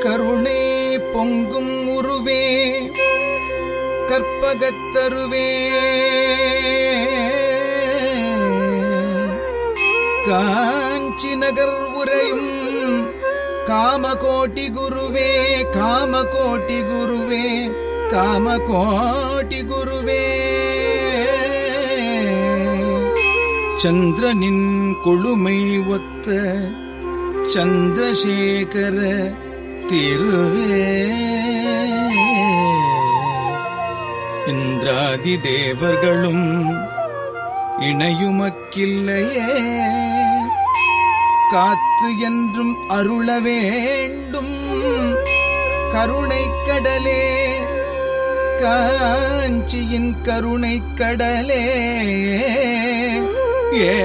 கருணை பொங்கும் உருவே கற்பகத்தருவே காஞ்சி நகர் உரையும் காமகோட்டி குருவே காமகோட்டி குருவே காமகோட்டி குருவே சந்திரனின் கொழுமை ஒத்த சந்திரசேகர திருவே இந்திராதி தேவர்களும் இணையுமக்கில்லையே காத்து என்றும் அருள வேண்டும் கருணை கடலே காஞ்சியின் கருணை கடலே ஏ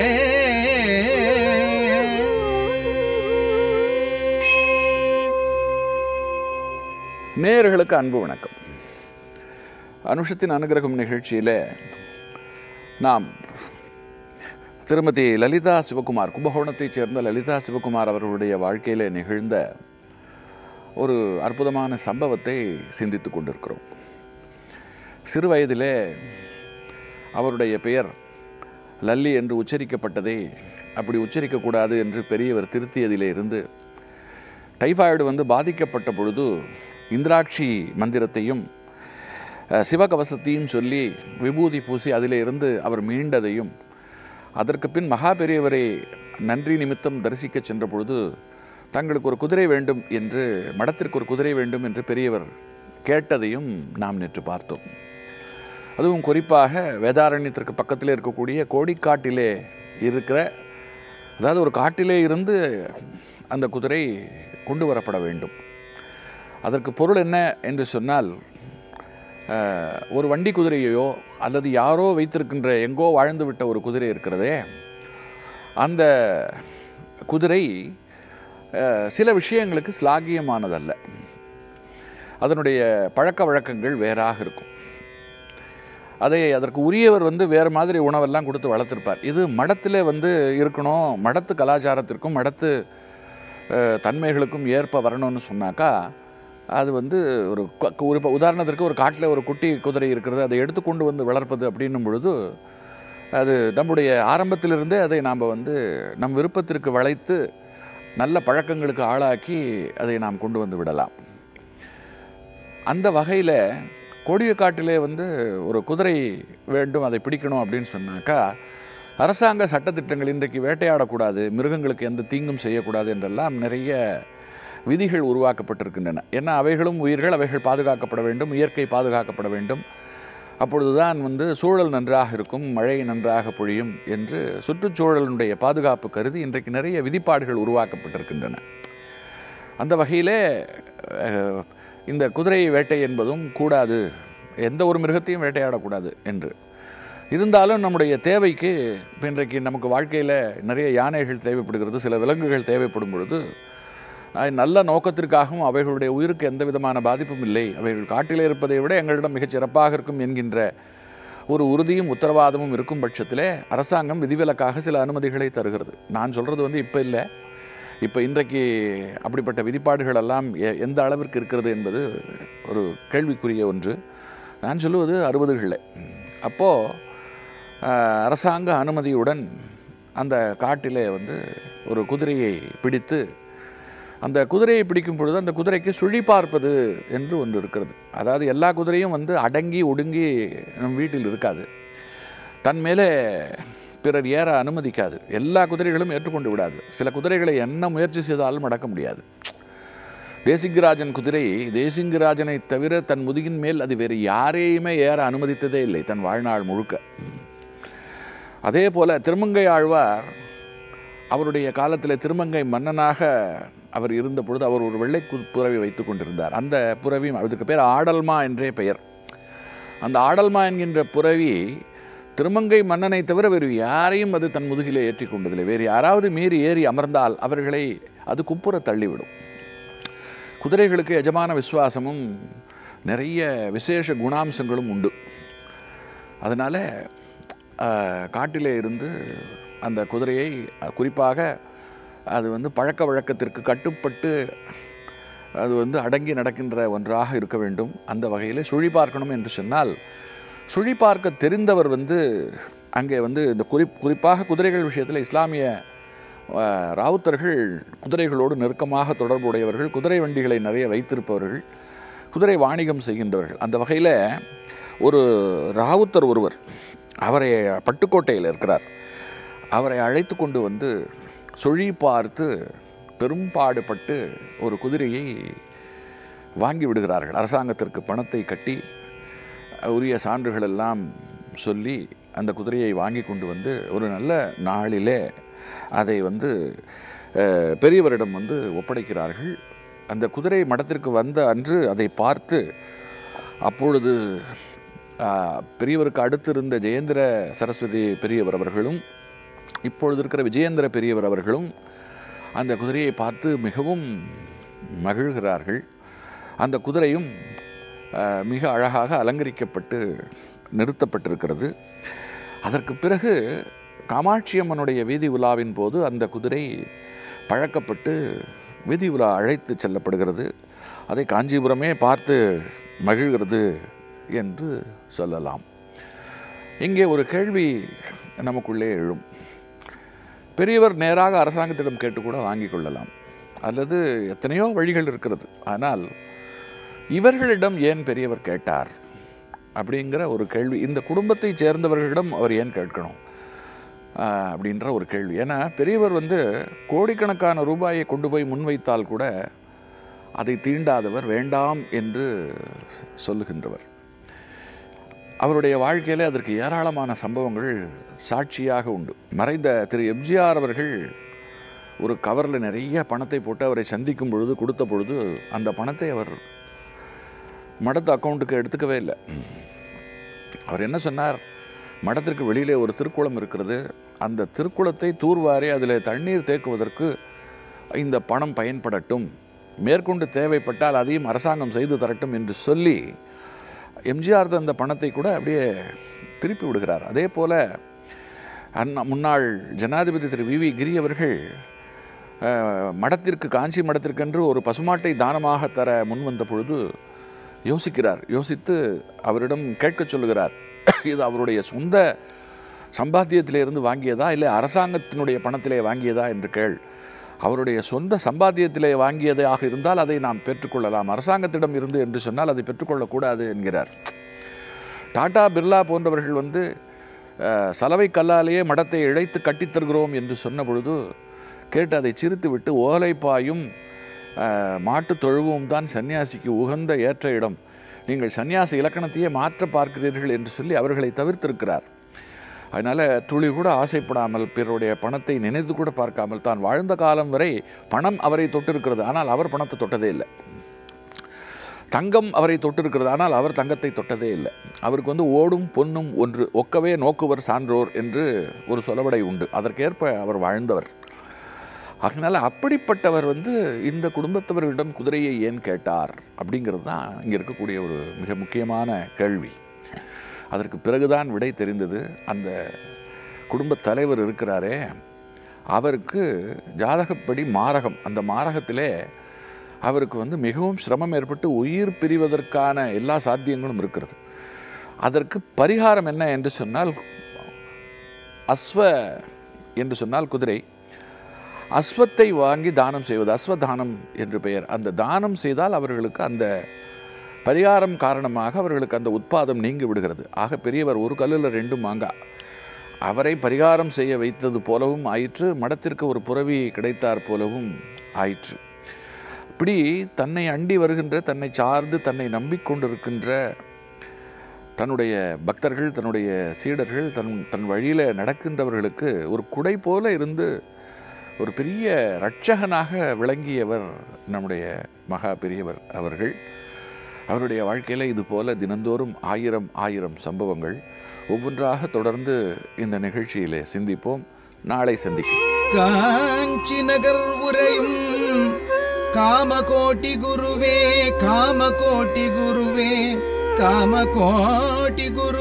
நேயர்களுக்கு அன்பு வணக்கம் அனுஷத்தின் அனுகிரகம் நிகழ்ச்சியில் நாம் திருமதி லலிதா சிவகுமார் கும்பகோணத்தைச் சேர்ந்த லலிதா சிவகுமார் அவர்களுடைய வாழ்க்கையில் நிகழ்ந்த ஒரு அற்புதமான சம்பவத்தை சிந்தித்து கொண்டிருக்கிறோம் சிறு வயதிலே அவருடைய பெயர் லல்லி என்று உச்சரிக்கப்பட்டதை அப்படி உச்சரிக்கக்கூடாது என்று பெரியவர் திருத்தியதிலே இருந்து டைபாய்டு வந்து பாதிக்கப்பட்ட பொழுது இந்திராட்சி மந்திரத்தையும் அஹ், சிவகவசத்தையும் சொல்லி விபூதி பூசி அதிலே இருந்து அவர் மீண்டதையும் அதற்கு பின் மகா பெரியவரை நன்றி நிமித்தம் தரிசிக்க சென்ற பொழுது தங்களுக்கு ஒரு குதிரை வேண்டும் என்று மடத்திற்கு ஒரு குதிரை வேண்டும் என்று பெரியவர் கேட்டதையும் நாம் நேற்று பார்த்தோம் அதுவும் குறிப்பாக வேதாரண்யத்திற்கு பக்கத்தில் இருக்கக்கூடிய கோடிக்காட்டிலே இருக்கிற அதாவது ஒரு காட்டிலே இருந்து அந்த குதிரை கொண்டு வரப்பட வேண்டும் அதற்கு பொருள் என்ன என்று சொன்னால் அஹ், ஒரு வண்டி குதிரையையோ அல்லது யாரோ வைத்திருக்கின்ற எங்கோ வாழ்ந்து விட்ட ஒரு குதிரை இருக்கிறதே அந்த குதிரை அஹ், சில விஷயங்களுக்கு ஸ்லாகியமானதல்ல அதனுடைய பழக்க வழக்கங்கள் வேறாக இருக்கும் அதை அதற்கு உரியவர் வந்து வேறு மாதிரி உணவெல்லாம் கொடுத்து வளர்த்துருப்பார் இது மடத்தில் வந்து இருக்கணும் மடத்து கலாச்சாரத்திற்கும் மடத்து அஹ், தன்மைகளுக்கும் ஏற்ப வரணும்னு சொன்னாக்கா அது வந்து ஒரு க- ஒரு இப்ப உதாரணத்திற்கு ஒரு காட்டில் ஒரு குட்டி குதிரை இருக்கிறது அதை எடுத்து கொண்டு வந்து வளர்ப்பது அப்படின்னும் பொழுது அது நம்முடைய ஆரம்பத்திலிருந்தே அதை நாம் வந்து நம் விருப்பத்திற்கு வளைத்து நல்ல பழக்கங்களுக்கு ஆளாக்கி அதை நாம் கொண்டு வந்து விடலாம் அந்த வகையில் கோடியக்காட்டிலே வந்து ஒரு குதிரை வேண்டும் அதை பிடிக்கணும் அப்படின்னு சொன்னாக்கா அரசாங்க சட்டத்திட்டங்கள் இன்றைக்கு வேட்டையாடக்கூடாது மிருகங்களுக்கு எந்த தீங்கும் செய்யக்கூடாது என்றெல்லாம் நிறைய விதிகள் உருவாக்கப்பட்டிருக்கின்றன ஏன்னா அவைகளும் உயிர்கள் அவைகள் பாதுகாக்கப்பட வேண்டும் இயற்கை பாதுகாக்கப்பட வேண்டும் அப்பொழுதுதான் வந்து சூழல் நன்றாக இருக்கும் மழை நன்றாக பொழியும் என்று சுற்றுச்சூழலினுடைய பாதுகாப்பு கருதி இன்றைக்கு நிறைய விதிப்பாடுகள் உருவாக்கப்பட்டிருக்கின்றன அந்த வகையிலே அஹ், இந்த குதிரை வேட்டை என்பதும் கூடாது எந்த ஒரு மிருகத்தையும் வேட்டையாடக்கூடாது என்று இருந்தாலும் நம்முடைய தேவைக்கு இப்ப இன்றைக்கு நமக்கு வாழ்க்கையில் நிறைய யானைகள் தேவைப்படுகிறது சில விலங்குகள் தேவைப்படும் பொழுது அஹ், நல்ல நோக்கத்திற்காகவும் அவைகளுடைய உயிருக்கு எந்த விதமான பாதிப்பும் இல்லை அவைகள் காட்டிலே இருப்பதை விட எங்களிடம் மிகச் சிறப்பாக இருக்கும் என்கின்ற ஒரு உறுதியும் உத்தரவாதமும் இருக்கும் பட்சத்திலே அரசாங்கம் விதிவிலக்காக சில அனுமதிகளை தருகிறது நான் சொல்கிறது வந்து இப்போ இல்லை இப்போ இன்றைக்கு அப்படிப்பட்ட விதிப்பாடுகள் எல்லாம் எ- எந்த அளவிற்கு இருக்கிறது என்பது ஒரு கேள்விக்குரிய ஒன்று நான் சொல்லுவது அறுபதுகளில் அப்போது அரசாங்க அனுமதியுடன் அந்த காட்டிலே வந்து ஒரு குதிரையை பிடித்து அந்த குதிரையை பிடிக்கும் பொழுது அந்த குதிரைக்கு சுழி பார்ப்பது என்று ஒன்று இருக்கிறது அதாவது எல்லா குதிரையும் வந்து அடங்கி ஒடுங்கி நம் வீட்டில் இருக்காது தன் மேலே பிறர் ஏற அனுமதிக்காது எல்லா குதிரைகளும் ஏற்றுக்கொண்டு விடாது சில குதிரைகளை என்ன முயற்சி செய்தாலும் அடக்க முடியாது தேசிங்கராஜன் குதிரை தேசிங்கராஜனை தவிர தன் முதுகின் மேல் அது வேறு யாரையுமே ஏற அனுமதித்ததே இல்லை தன் வாழ்நாள் முழுக்க அதே போல திருமங்கை ஆழ்வார் அவருடைய காலத்தில் திருமங்கை மன்னனாக அவர் இருந்த பொழுது அவர் ஒரு வெள்ளை கு- புறவி வைத்துக் கொண்டிருந்தார் அந்த புறவி அதுக்கு பேர் ஆடல்மா என்றே பெயர் அந்த ஆடல்மா என்கின்ற புறவி திருமங்கை மன்னனை தவிர வேறு யாரையும் அது தன் முதுகிலே ஏற்றி கொண்டதில்லை வேறு யாராவது மீறி ஏறி அமர்ந்தால் அவர்களை அது குப்புற தள்ளிவிடும் குதிரைகளுக்கு எஜமான விசுவாசமும் நிறைய விசேஷ குணாம்சங்களும் உண்டு அதனால் காட்டிலே இருந்து அந்த குதிரையை அஹ், குறிப்பாக அது வந்து பழக்க வழக்கத்திற்கு கட்டுப்பட்டு அது வந்து அடங்கி நடக்கின்ற ஒன்றாக இருக்க வேண்டும் அந்த வகையில் சுழி பார்க்கணும் என்று சொன்னால் சுழி பார்க்க தெரிந்தவர் வந்து அங்கே வந்து இந்த குறி குறிப்பாக குதிரைகள் விஷயத்தில் இஸ்லாமிய அஹ், ராவுத்தர்கள் குதிரைகளோடு நெருக்கமாக தொடர்புடையவர்கள் குதிரை வண்டிகளை நிறைய வைத்திருப்பவர்கள் குதிரை வாணிகம் செய்கின்றவர்கள் அந்த வகையில் ஒரு ராவுத்தர் ஒருவர் அவரை பட்டுக்கோட்டையில் இருக்கிறார் அவரை அழைத்து கொண்டு வந்து சுழி பார்த்து பெரும்பாடுபட்டு ஒரு குதிரையை வாங்கி விடுகிறார்கள் அரசாங்கத்திற்கு பணத்தை கட்டி உரிய சான்றுகள் எல்லாம் சொல்லி அந்த குதிரையை வாங்கி கொண்டு வந்து ஒரு நல்ல நாளிலே அதை வந்து அஹ், பெரியவரிடம் வந்து ஒப்படைக்கிறார்கள் அந்த குதிரை மடத்திற்கு வந்த அன்று அதை பார்த்து அப்பொழுது அஹ், பெரியவருக்கு அடுத்து இருந்த ஜெயேந்திர சரஸ்வதி பெரியவர் அவர்களும் இப்பொழுது இருக்கிற விஜயேந்திர பெரியவர் அவர்களும் அந்த குதிரையை பார்த்து மிகவும் மகிழ்கிறார்கள் அந்த குதிரையும் அஹ், மிக அழகாக அலங்கரிக்கப்பட்டு நிறுத்தப்பட்டிருக்கிறது அதற்கு பிறகு காமாட்சி அம்மனுடைய வீதி உலாவின் போது அந்த குதிரை பழக்கப்பட்டு வீதி உலா அழைத்து செல்லப்படுகிறது அதை காஞ்சிபுரமே பார்த்து மகிழ்கிறது என்று சொல்லலாம் இங்கே ஒரு கேள்வி நமக்குள்ளே எழும் பெரியவர் நேராக அரசாங்கத்திடம் கேட்டு கூட வாங்கிக் கொள்ளலாம் அல்லது எத்தனையோ வழிகள் இருக்கிறது ஆனால் இவர்களிடம் ஏன் பெரியவர் கேட்டார் அப்படிங்கிற ஒரு கேள்வி இந்த குடும்பத்தைச் சேர்ந்தவர்களிடம் அவர் ஏன் கேட்கணும் ஆஹ், அப்படின்ற ஒரு கேள்வி ஏன்னா பெரியவர் வந்து கோடிக்கணக்கான ரூபாயை கொண்டு போய் முன்வைத்தால் கூட அதை தீண்டாதவர் வேண்டாம் என்று சொல்லுகின்றவர் அவருடைய வாழ்க்கையிலே அதற்கு ஏராளமான சம்பவங்கள் சாட்சியாக உண்டு மறைந்த திரு எம்ஜிஆர் அவர்கள் ஒரு கவரில் நிறைய பணத்தை போட்டு அவரை சந்திக்கும் பொழுது கொடுத்த பொழுது அந்த பணத்தை அவர் மடத்து அக்கௌண்ட்டுக்கு எடுத்துக்கவே இல்லை அவர் என்ன சொன்னார் மடத்திற்கு வெளியிலே ஒரு திருக்குளம் இருக்கிறது அந்த திருக்குளத்தை தூர்வாரி அதில் தண்ணீர் தேக்குவதற்கு இந்த பணம் பயன்படட்டும் மேற்கொண்டு தேவைப்பட்டால் அதையும் அரசாங்கம் செய்து தரட்டும் என்று சொல்லி எம்ஜிஆர் தந்த பணத்தை கூட அப்படியே திருப்பி விடுகிறார் அதே போல் அண்ணா முன்னாள் ஜனாதிபதி திரு வி வி கிரி அவர்கள் அஹ், மடத்திற்கு காஞ்சி மடத்திற்கென்று ஒரு பசுமாட்டை தானமாக தர முன் வந்த பொழுது யோசிக்கிறார் யோசித்து அவரிடம் கேட்கச் சொல்லுகிறார் இது அவருடைய சொந்த சம்பாத்தியத்திலிருந்து வாங்கியதா இல்லை அரசாங்கத்தினுடைய பணத்திலே வாங்கியதா என்று கேள் அவருடைய சொந்த சம்பாத்தியத்திலே வாங்கியதாக இருந்தால் அதை நாம் பெற்றுக்கொள்ளலாம் அரசாங்கத்திடம் இருந்து என்று சொன்னால் அதை பெற்றுக்கொள்ளக்கூடாது என்கிறார் டாடா பிர்லா போன்றவர்கள் வந்து அஹ், சலவை கல்லாலேயே மடத்தை இழைத்து கட்டித் தருகிறோம் என்று சொன்ன பொழுது கேட்டு அதை சிரித்து விட்டு ஓலைப்பாயும் அஹ், மாட்டுத் தொழுவும் தான் சன்னியாசிக்கு உகந்த ஏற்ற இடம் நீங்கள் சன்னியாச இலக்கணத்தையே மாற்ற பார்க்கிறீர்கள் என்று சொல்லி அவர்களை தவிர்த்திருக்கிறார் அதனால் துளி கூட ஆசைப்படாமல் பிறருடைய பணத்தை நினைத்து கூட பார்க்காமல் தான் வாழ்ந்த காலம் வரை பணம் அவரை தொட்டிருக்கிறது ஆனால் அவர் பணத்தை தொட்டதே இல்லை தங்கம் அவரை தொட்டிருக்கிறது ஆனால் அவர் தங்கத்தை தொட்டதே இல்லை அவருக்கு வந்து ஓடும் பொன்னும் ஒன்று ஒக்கவே நோக்குவர் சான்றோர் என்று ஒரு சொலவடை உண்டு அதற்கேற்ப அவர் வாழ்ந்தவர் அதனால் அப்படிப்பட்டவர் வந்து இந்த குடும்பத்தவர்களிடம் குதிரையை ஏன் கேட்டார் அப்படிங்கிறது தான் இங்கே இருக்கக்கூடிய ஒரு மிக முக்கியமான கேள்வி அதற்கு பிறகுதான் விடை தெரிந்தது அந்த குடும்பத் தலைவர் இருக்கிறாரே அவருக்கு ஜாதகப்படி மாரகம் அந்த மாரகத்திலே அவருக்கு வந்து மிகவும் சிரமம் ஏற்பட்டு உயிர் பிரிவதற்கான எல்லா சாத்தியங்களும் இருக்கிறது அதற்கு பரிகாரம் என்ன என்று சொன்னால் அஸ்வ என்று சொன்னால் குதிரை அஸ்வத்தை வாங்கி தானம் செய்வது அஸ்வதானம் என்று பெயர் அந்த தானம் செய்தால் அவர்களுக்கு அந்த பரிகாரம் காரணமாக அவர்களுக்கு அந்த உட்பாதம் நீங்கி விடுகிறது ஆக பெரியவர் ஒரு கல்லில் ரெண்டு மாங்காய் அவரை பரிகாரம் செய்ய வைத்தது போலவும் ஆயிற்று மடத்திற்கு ஒரு புறவி கிடைத்தார் போலவும் ஆயிற்று இப்படி தன்னை அண்டி வருகின்ற தன்னை சார்ந்து தன்னை நம்பிக்கொண்டிருக்கின்ற தன்னுடைய பக்தர்கள் தன்னுடைய சீடர்கள் தன் தன் வழியில் நடக்கின்றவர்களுக்கு ஒரு குடை போல இருந்து ஒரு பெரிய இரட்சகனாக விளங்கியவர் நம்முடைய மகா பெரியவர் அவர்கள் அவருடைய வாழ்க்கையில் இது போல தினந்தோறும் ஆயிரம் ஆயிரம் சம்பவங்கள் ஒவ்வொன்றாக தொடர்ந்து இந்த நிகழ்ச்சியிலே சிந்திப்போம் நாளை சந்திப்போம் காஞ்சி நகர் உரையும் காமகோட்டி குருவே காமகோட்டி குருவே காமகோட்டி குரு